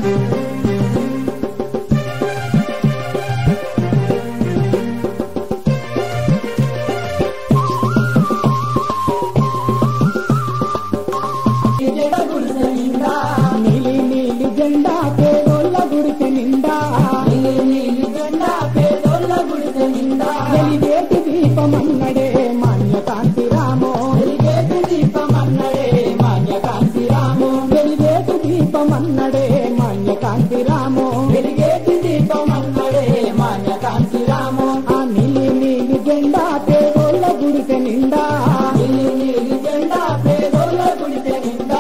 నీలి నీలి జెండా పేదోళ్ళ గుడిసె నిండా వెలివేటి దీపమన్నడే మాన్య కాంతి రామో వెలివేటి దీపమన్నడే మాన్య కాంతి రామో వెలివేటి దీపమన్నడే మాన్య కాంతి రామో వెలివేటి దీపమన్నడే మాన్య కాంతి రామో ఆ నీలి నీలి జెండా పేదోళ్ళ గుడిసె నిండా నీలి నీలి జెండా పేదోళ్ళ గుడిసె నిండా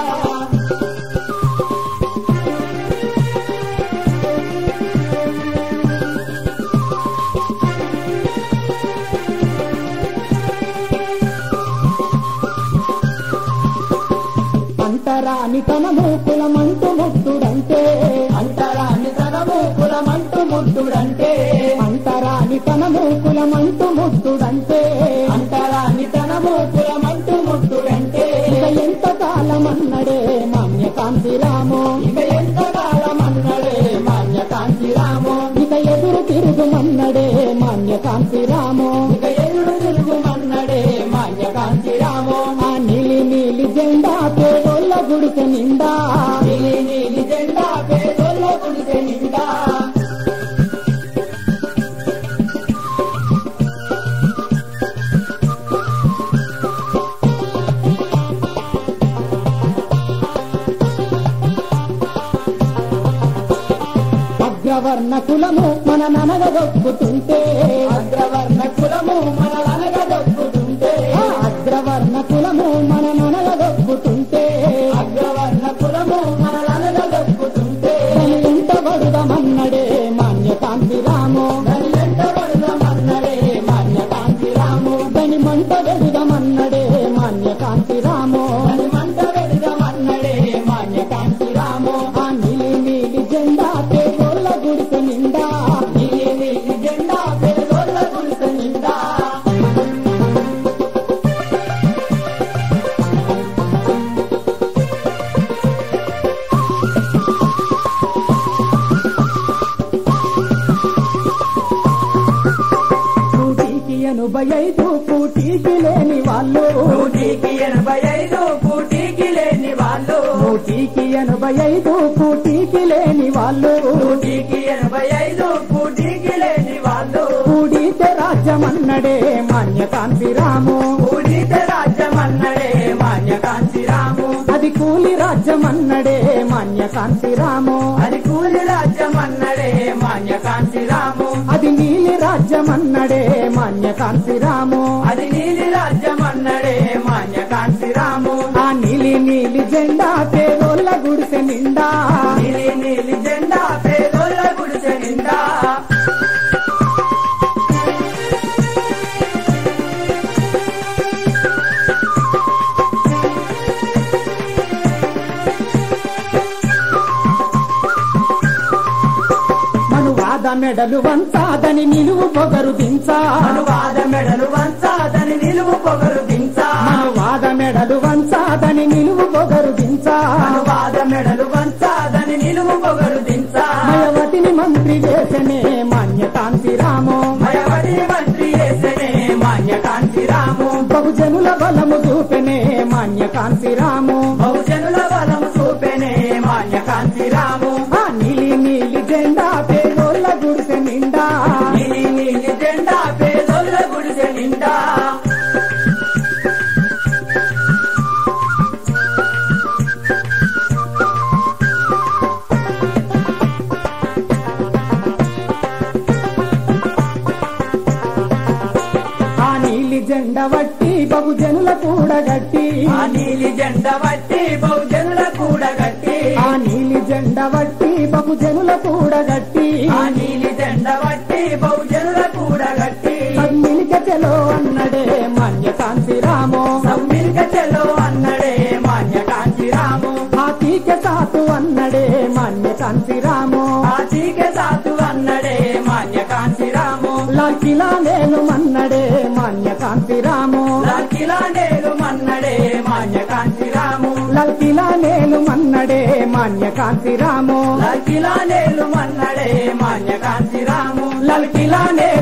అంటరాని తనము కులమంటూ ముట్టుడంటే అంటరాని తనము కులమంటూ ముట్టుడంటే అంటరాని తనము కులమంటూ ముట్టుడంటే అంటరాని తనము కులమంటూ ముట్టుడంటే ఇక ఎంత కాలమన్నడే మాన్య కాంతి రామో ఇక ఎంత కాలమన్నడే మాన్య కాంతి రామో ఇక ఎదురు తిరుగుమన్నడే మాన్య కాంతి రామో ఇక ఎదురు తిరుగుమన్నడే మాన్య కాంతి రామో ఆ నీలి నీలి జెండా పేదోళ్ళ గుడిసె నిండా నీలి నీలి జెండా పేదోళ్ళ గుడిసె నిండా అగ్రవర్ణ కులము మన ననగదొక్కుతుంటే అగ్రవర్ణ కులము మన ననగదొక్కుతుంటే అగ్రవర్ణ కులము మన ననగదొక్కుతుంటే అగ్రవర్ణ కులము మన ననగదొక్కుతుంటే ఎంత బడుదమన్నడే మాన్య కాంతి రామో ఎంత బడుదమన్నడే మాన్య కాంతి రామో దాని మంట వెడుదమన్నడే మాన్య కాంతి రామో దాని మంట వెడుదమన్నడే మాన్య కాంతి రామో ఆ నీలి నీలి జెండా పేదోళ్ళ గుడిసె నిండా నీలి నీలి జెండా పేదోళ్ళ గుడిసె నిండా కూటికి ఎనభై ఐదు కూటికి లేని వాళ్ళు నూటికి ఎనభై ఐదు కూటికి లేని వాళ్ళు కూటికి ఎనభై ఐదు కూటికి లేని వాళ్ళు నూటికి ఎనభై ఐదు కూటికి లేని వాళ్ళు కూడితే రాజ్యమన్నడే మాన్య కాంతి రాము కూడిత రాజ్యమన్నడే మాన్య కాంతిరాము అది కూలి రాజ్యమన్నడే మాన్య కాంతి రాము అది కూలి రాజ్యమన్నడే మాన్య కాంతిరాము అది నీలి రాజ్యమన్నడే మాన్య కాంతి రాము అది నీలి రాజ్యమన్నడే మాన్య కాంతిరాము ఆ నీలి నీలి జెండా పేదోళ్ళ గుడిసె నిండా నీలి నీలి జెండా పేదోళ్ళ గుడిసె నిండా మనువాద మెడలు వంచాదని నిలువు పొగరు దించా అనువాద మెడలు వంచాదని నిలువు పొగరు దించా మనువాద మెడలు వంచాదని నిలువు పొగరు దించా అనువాద మెడలు వంచాదని నిలువు పొగరు దించా మయవతిని మంత్రి చేసనే మాన్య కాంతి రాము మయవడి మంత్రి చేసనే మాన్య కాంతిరాము బహుజనుల బలము చూపెనే మాన్య కాంతి రాము బహుజనుల బలము చూపెనే మాన్య కాంతిరాము ఆ నీలి నీలి జెండా పేదోళ్ళ గుడిసె నిండా నీలి నీలి జెండా పేదోళ్ళ గుడిసె నిండా ఆ నీలి జెండ వట్టి బహుజనుల కూడగట్టి ఆ నీలి జెండ బట్టి బహుజనుల కూడగట్టి ఆ నీలి జెండ వట్టి బహుజనుల కూడగట్టి ఆ నీలి జెండ బట్టి బహుజనుల కూడగట్టి సమ్మిలిక చెలో అన్నడే మాన్య కాంతి రాము సమ్మిల్క చెలో అన్నడే మాన్య కాంతిరాము హాతీక సాతు అన్నడే మాన్య కాంతి రాము ఆ చీక సాతు అన్నడే మాన్య కాంతిరాము లాల్ కిలా నేను మన్నడే మాన్య కాంతి రాము లాల్ కిలా నేలు మన్నడే మాన్య కాంతిరాము లాల్ లల్కిలా నేలు మన్నడే మాన్య కాంతిరాము లకిలా నేలు మన్నడే మాన్య కాంతిరాము లల్కిలా నేలు